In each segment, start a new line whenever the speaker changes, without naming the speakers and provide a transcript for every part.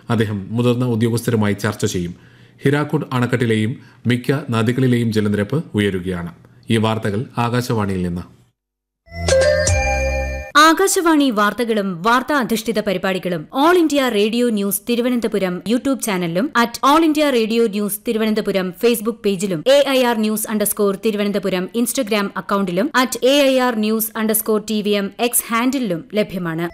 അദ്ദേഹം മുതിർന്ന ഉദ്യോഗസ്ഥരുമായി ചർച്ച ചെയ്യും ഹിരാക്കുഡ് അണക്കെട്ടിലെയും മിക്ക നദികളിലെയും ജലനിരപ്പ് ഉയരുകയാണ് ഈ വാർത്തകൾ ആകാശവാണിയിൽ നിന്ന്
ആകാശവാണി വാർത്തകളും വാർത്താ അധിഷ്ഠിത പരിപാടികളും All India Radio News Thiruvananthapuram YouTube ചാനലിലും at All India Radio News Thiruvananthapuram Facebook പേജിലും A I R news underscore Thiruvananthapuram Instagram അക്കൌണ്ടിലും at A I R news underscore T V M X ഹാൻഡിലും ലഭ്യമാണ്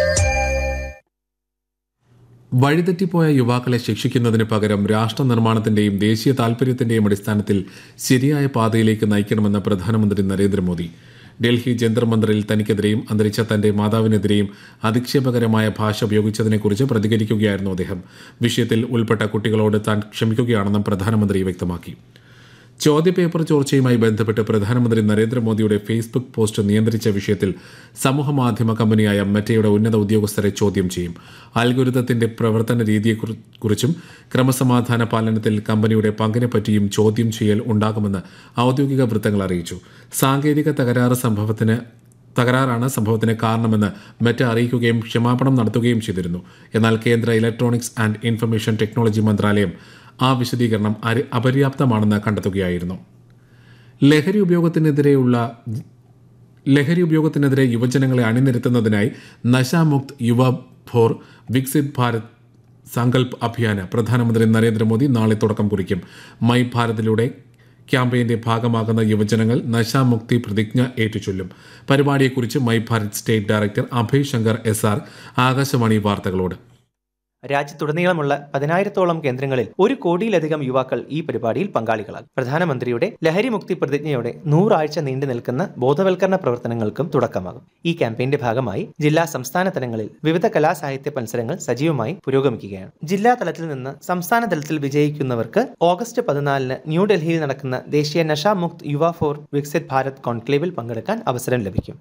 വഴിതെറ്റിപ്പോയ യുവാക്കളെ ശിക്ഷിക്കുന്നതിന് പകരം രാഷ്ട്ര നിർമ്മാണത്തിന്റെയും ദേശീയ താൽപര്യത്തിന്റെയും അടിസ്ഥാനത്തിൽ ശരിയായ പാതയിലേക്ക് നയിക്കണമെന്ന് പ്രധാനമന്ത്രി നരേന്ദ്രമോദി ഡൽഹി ജന്തർ മന്ദറിൽ തനിക്കെതിരെയും അന്തരിച്ച തന്റെ മാതാവിനെതിരെയും അധിക്ഷേപകരമായ ഭാഷ ഉപയോഗിച്ചതിനെക്കുറിച്ച് പ്രതികരിക്കുകയായിരുന്നു അദ്ദേഹം വിഷയത്തിൽ ഉൾപ്പെട്ട കുട്ടികളോട് താൻ ക്ഷമിക്കുകയാണെന്നും പ്രധാനമന്ത്രി വ്യക്തമാക്കി ചോദ്യപേപ്പർ ചോർച്ചയുമായി ബന്ധപ്പെട്ട് പ്രധാനമന്ത്രി നരേന്ദ്രമോദിയുടെ ഫേസ്ബുക്ക് പോസ്റ്റ് നിയന്ത്രിച്ച വിഷയത്തിൽ സമൂഹമാധ്യമ കമ്പനിയായ മെറ്റയുടെ ഉന്നത ഉദ്യോഗസ്ഥരെ ചോദ്യം ചെയ്യും അൽഗുരുതത്തിന്റെ പ്രവർത്തന രീതിയെക്കുറിച്ചും ക്രമസമാധാന പാലനത്തിൽ കമ്പനിയുടെ പങ്കിനെപ്പറ്റിയും ചോദ്യം ചെയ്യൽ ഉണ്ടാകുമെന്ന് ഔദ്യോഗിക വൃത്തങ്ങൾ അറിയിച്ചു സാങ്കേതിക തകരാറ് സംഭവത്തിന് തകരാറാണ് സംഭവത്തിന് കാരണമെന്ന് മെറ്റ അറിയിക്കുകയും ക്ഷമാപണം നടത്തുകയും ചെയ്തിരുന്നു എന്നാൽ കേന്ദ്ര ഇലക്ട്രോണിക്സ് ആൻഡ് ഇൻഫർമേഷൻ ടെക്നോളജി മന്ത്രാലയം ആ വിശദീകരണം അരി- അപര്യാപ്തമാണെന്ന് കണ്ടെത്തുകയായിരുന്നു ലഹരി ഉപയോഗത്തിനെതിരെയുള്ള ലഹരി ഉപയോഗത്തിനെതിരെ യുവജനങ്ങളെ അണിനിരത്തുന്നതിനായി നശാമുക്ത് യുവ ഭോർ വികസിത് ഭാരത് സങ്കൽപ് അഭിയാന് പ്രധാനമന്ത്രി നരേന്ദ്രമോദി നാളെ തുടക്കം കുറിക്കും മൈ ഭാരതിലൂടെ ക്യാമ്പയിന്റെ ഭാഗമാകുന്ന യുവജനങ്ങൾ നശാമുക്തി പ്രതിജ്ഞ ഏറ്റുചൊല്ലും പരിപാടിയെക്കുറിച്ച് My Bharat state director Abhay Shankar S R Akashvani വാർത്തകളോട്
രാജ്യത്തുടനീളമുള്ള പതിനായിരത്തോളം കേന്ദ്രങ്ങളിൽ ഒരു കോടിയിലധികം യുവാക്കൾ ഈ പരിപാടിയിൽ പങ്കാളികളാകും പ്രധാനമന്ത്രിയുടെ ലഹരിമുക്തി പ്രതിജ്ഞയോടെ നൂറാഴ്ച നീണ്ടു നിൽക്കുന്ന ബോധവൽക്കരണ പ്രവർത്തനങ്ങൾക്കും തുടക്കമാകും ഈ ക്യാമ്പയിന്റെ ഭാഗമായി ജില്ലാ സംസ്ഥാന തലങ്ങളിൽ വിവിധ കലാസാഹിത്യ മത്സരങ്ങൾ സജീവമായി പുരോഗമിക്കുകയാണ് ജില്ലാ തലത്തിൽ നിന്ന് സംസ്ഥാന തലത്തിൽ വിജയിക്കുന്നവർക്ക് ഓഗസ്റ്റ് പതിനാലിന് ന്യൂഡൽഹിയിൽ നടക്കുന്ന ദേശീയ നഷാമുക്ത് യുവ ഫോർ വികസിത് ഭാരത് കോൺക്ലേവിൽ പങ്കെടുക്കാൻ അവസരം ലഭിക്കും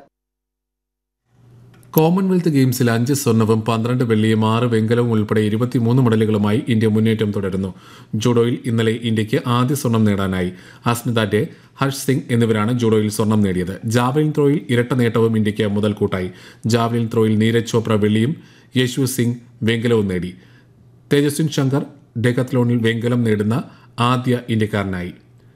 കോമൺവെൽത്ത് ഗെയിംസിൽ അഞ്ച് സ്വർണവും പന്ത്രണ്ട് വെള്ളിയും ആറ് വെങ്കലവും ഉൾപ്പെടെ ഇരുപത്തിമൂന്ന് മെഡലുകളുമായി ഇന്ത്യ മുന്നേറ്റം തുടരുന്നു ജൂഡോയിൽ ഇന്നലെ ഇന്ത്യക്ക് ആദ്യ സ്വർണം നേടാനായി അസ്മിത ഡേ ഹർഷ് സിംഗ് എന്നിവരാണ് ജൂഡോയിൽ സ്വർണം നേടിയത് ജാവലിൻ ത്രോയിൽ ഇരട്ട നേട്ടവും ഇന്ത്യക്ക് മുതൽക്കൂട്ടായി ജാവലിൻ ത്രോയിൽ നീരജ് ചോപ്ര വെള്ളിയും യേശു സിംഗ് വെങ്കലവും നേടി തേജസ്വിൻ ശങ്കർ ഡെക്കത്ലോണിൽ വെങ്കലം നേടുന്ന ആദ്യ ഇന്ത്യക്കാരനായി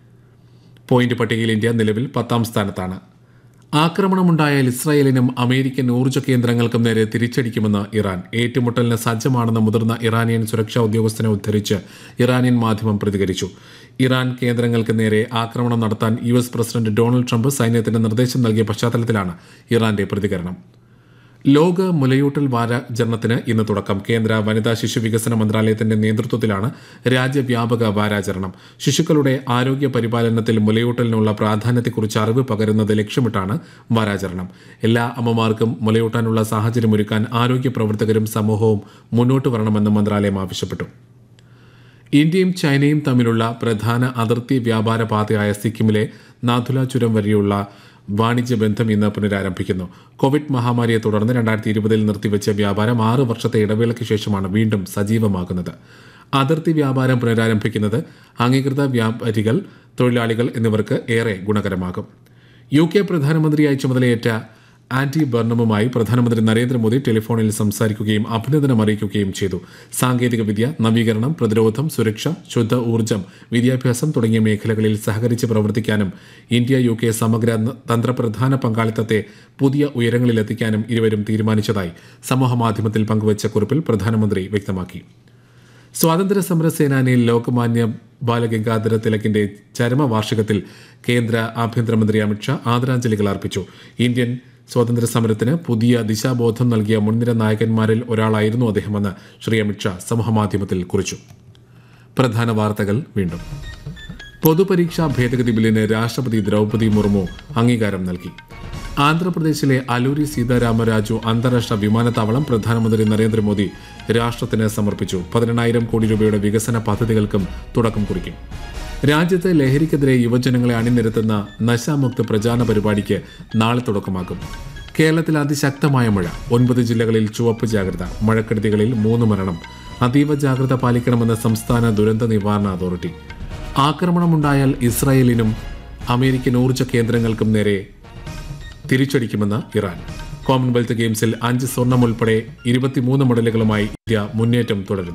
പോയിന്റ് പട്ടികയിൽ ഇന്ത്യ നിലവിൽ പത്താം സ്ഥാനത്താണ് ആക്രമണമുണ്ടായാൽ ഇസ്രായേലിനും അമേരിക്കൻ ഊർജ്ജ കേന്ദ്രങ്ങൾക്കും നേരെ തിരിച്ചടിക്കുമെന്ന് ഇറാൻ ഏറ്റുമുട്ടലിന് സജ്ജമാണെന്ന് മുതിർന്ന ഇറാനിയൻ സുരക്ഷാ ഉദ്യോഗസ്ഥനെ ഉദ്ധരിച്ച് ഇറാനിയൻ മാധ്യമം പ്രതികരിച്ചു ഇറാൻ കേന്ദ്രങ്ങൾക്ക് നേരെ ആക്രമണം നടത്താൻ U S president Donald Trump സൈന്യത്തിന് നിർദ്ദേശം നൽകിയ പശ്ചാത്തലത്തിലാണ് ഇറാന്റെ പ്രതികരണം ലോക മുലയൂട്ടൽ വാരാചരണത്തിന് ഇന്ന് തുടക്കം കേന്ദ്ര വനിതാ ശിശു വികസന മന്ത്രാലയത്തിന്റെ നേതൃത്വത്തിലാണ് രാജ്യവ്യാപക വാരാചരണം ശിശുക്കളുടെ ആരോഗ്യ പരിപാലനത്തിൽ മുലയൂട്ടലിനുള്ള പ്രാധാന്യത്തെക്കുറിച്ച് അറിവ് പകരുന്നത് ലക്ഷ്യമിട്ടാണ് വാരാചരണം എല്ലാ അമ്മമാർക്കും മുലയൂട്ടാനുള്ള സാഹചര്യമൊരുക്കാൻ ആരോഗ്യ പ്രവർത്തകരും സമൂഹവും മുന്നോട്ട് വരണമെന്ന് മന്ത്രാലയം ആവശ്യപ്പെട്ടു ഇന്ത്യയും ചൈനയും തമ്മിലുള്ള പ്രധാന അതിർത്തി വ്യാപാര പാതയായ സിക്കിമിലെ നാഥുല ചുരം വരെയുള്ള വാണിജ്യ ബന്ധം ഇന്ന് പുനരാരംഭിക്കുന്നു കോവിഡ് മഹാമാരിയെ തുടർന്ന് രണ്ടായിരത്തി ഇരുപതിൽ നിർത്തിവെച്ച വ്യാപാരം ആറ് വർഷത്തെ ഇടവേളയ്ക്ക് ശേഷമാണ് വീണ്ടും സജീവമാകുന്നത് അതിർത്തി വ്യാപാരം പുനരാരംഭിക്കുന്നത് അംഗീകൃത വ്യാപാരികൾ തൊഴിലാളികൾ എന്നിവർക്ക് ഏറെ ഗുണകരമാകും യു കെ പ്രധാനമന്ത്രിയായി ചുമതലയേറ്റ ആന്റി ബർണമുമായി പ്രധാനമന്ത്രി നരേന്ദ്രമോദി ടെലിഫോണിൽ സംസാരിക്കുകയും അഭിനന്ദനം അറിയിക്കുകയും ചെയ്തു സാങ്കേതികവിദ്യ നവീകരണം പ്രതിരോധം സുരക്ഷ ശുദ്ധ ഊർജ്ജം വിദ്യാഭ്യാസം തുടങ്ങിയ മേഖലകളിൽ സഹകരിച്ച് പ്രവർത്തിക്കാനും ഇന്ത്യ യു കെ സമഗ്ര ന- തന്ത്രപ്രധാന പങ്കാളിത്തത്തെ പുതിയ ഉയരങ്ങളിലെത്തിക്കാനും ഇരുവരും തീരുമാനിച്ചതായി സമൂഹമാധ്യമത്തിൽ പങ്കുവച്ച കുറിപ്പിൽ പ്രധാനമന്ത്രി വ്യക്തമാക്കി സ്വാതന്ത്ര്യ സമര സേനാനിയിൽ ലോകമാന്യ ബാലഗംഗാധര തിലകിന്റെ ചരമവാർഷികത്തിൽ കേന്ദ്ര ആഭ്യന്തരമന്ത്രി അമിത്ഷാ ആദരാഞ്ജലികൾ അർപ്പിച്ചു ഇന്ത്യൻ സ്വാതന്ത്ര്യ സമരത്തിന് പുതിയ ദിശാബോധം നൽകിയ മുൻനിര നായകന്മാരിൽ ഒരാളായിരുന്നു അദ്ദേഹമെന്ന് ശ്രീ അമിത്ഷാ സമൂഹമാധ്യമത്തിൽ കുറിച്ചു പ്രധാന വാർത്തകൾ വീണ്ടും പൊതുപരീക്ഷാ ഭേദഗതി ബില്ലിന് രാഷ്ട്രപതി ദ്രൗപദി മുർമു അംഗീകാരം നൽകി ആന്ധ്രാപ്രദേശിലെ അലൂരി സീതാരാമരാജു അന്താരാഷ്ട്ര വിമാനത്താവളം പ്രധാനമന്ത്രി നരേന്ദ്രമോദി രാഷ്ട്രത്തിന് സമർപ്പിച്ചു പതിനെണ്ണായിരം കോടി രൂപയുടെ വികസന പദ്ധതികൾക്കും തുടക്കം കുറിക്കും രാജ്യത്ത് ലഹരിക്കെതിരെ യുവജനങ്ങളെ അണിനിരത്തുന്ന നശാമുക്ത പ്രചാരണ പരിപാടിക്ക് നാളെ തുടക്കമാകും കേരളത്തിൽ അതിശക്തമായ മഴ ഒൻപത് ജില്ലകളിൽ ചുവപ്പ് ജാഗ്രത മഴക്കെടുതികളിൽ മൂന്ന് മരണം അതീവ ജാഗ്രത പാലിക്കണമെന്ന് സംസ്ഥാന ദുരന്ത നിവാരണ അതോറിറ്റി ആക്രമണമുണ്ടായാൽ ഇസ്രായേലിനും അമേരിക്കൻ ഊർജ്ജ കേന്ദ്രങ്ങൾക്കും നേരെ തിരിച്ചടിക്കുമെന്ന് ഇറാൻ കോമൺവെൽത്ത് ഗെയിംസിൽ അഞ്ച് സ്വർണം ഉൾപ്പെടെ ഇരുപത്തിമൂന്ന് മെഡലുകളുമായി ഇന്ത്യ മുന്നേറ്റം തുടരുന്നു